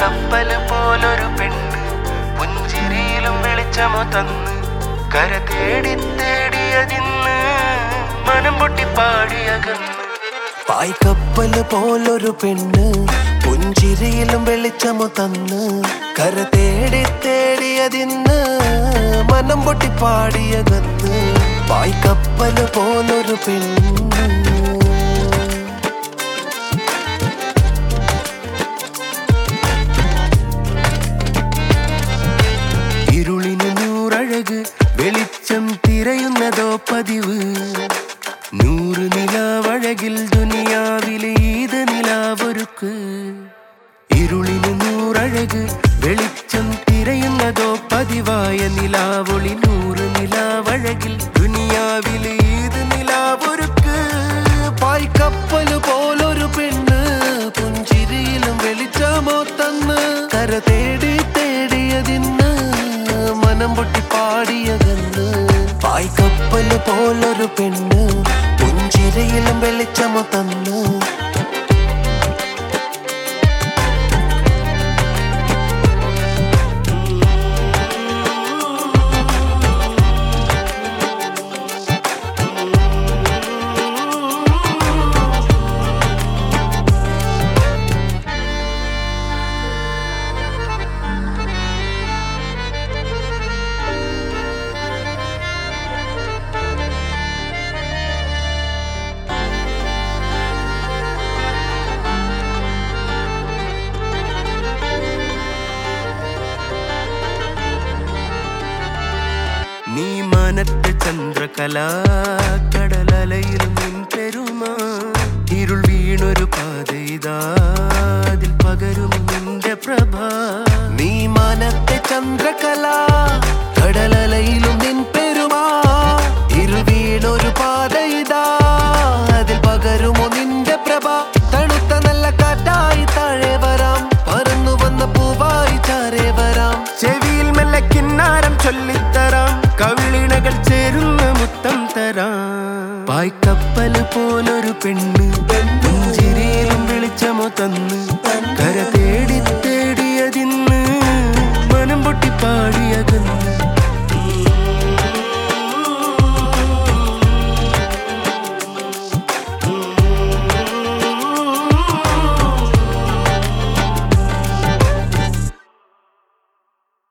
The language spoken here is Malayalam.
കപ്പല് പോലൊരു പെണ്ണ് പുഞ്ചിരിയിലും വെളിച്ചമോ തന്ന് കര തേടി തേടിയതിന്ന് മനം പൊട്ടി പാടിയകന്ന് പായ്ക്കപ്പല് പോലൊരു പെണ്ണ് പുഞ്ചിരിയിലും വെളിച്ചമോ തന്ന് കര തേടി തേടിയതിന്ന് മനം പൊട്ടി പാടിയകന്ന് പായ്ക്കപ്പല് പോലൊരു പെണ്ണ് ഇരുളിന് നൂറഴക് വെളിച്ചം തിരയുന്നതോ പതിവ് നൂറ് നിലാവഴകിൽ ദുനിയാവിലെ ഈത് നിലാവൊരുക്ക് ഇരുളിന് നൂറഴക് വെളിച്ചം തിരയുന്നതോ പതിവായ നിലാവൊളി നൂറ് നിലാവഴകിൽ ദുനിയാവിലെ ഈത് നിലാവൊരുക്ക് പായ്ക്കപ്പല് പോലൊരു പെണ്ണ് പുഞ്ചിരിയിലും വെളിച്ചമോ തന്ന് കര തേടി തേടിയതിന്ന് മനം പൊട്ടി പാടിയതെന്ന് പായ്ക്കപ്പല് പോലൊരു പെണ്ണ് പുഞ്ചിരിയിലും വെളിച്ചമോ തന്ന് നീ മനത്തെ ചന്ദ്രകല കടലലയിലും നിൻ പെരുമ ഇരുൾ വീണൊരു പാതയിതാ അതിൽ പകരും നിന്റെ പ്രഭ നീ മനത്തെ ചന്ദ്രകല കടലലയിലും നിൻ പെരുമ ഇരുൾ വീണൊരു പാതയിതാ അതിൽ പകരുമോ നിന്റെ പ്രഭ തണുത്ത നല്ല കാറ്റായി താഴെ വരാം പറന്നു വന്ന പൂവായി ചാരെ വരാം ചെവിയിൽ മെല്ലെ കിന്നാരം ചൊല്ലിത്തരാം കവിളിണകൾ ചേരുന്ന മുത്തം തരാം പായ്ക്കപ്പല് പോലൊരു പെണ്ണ് പുഞ്ചിരിയിലും വെളിച്ചമോ തന്ന് കര തേടി തേടിയതിന്ന് മനം പൊട്ടി പാടിയ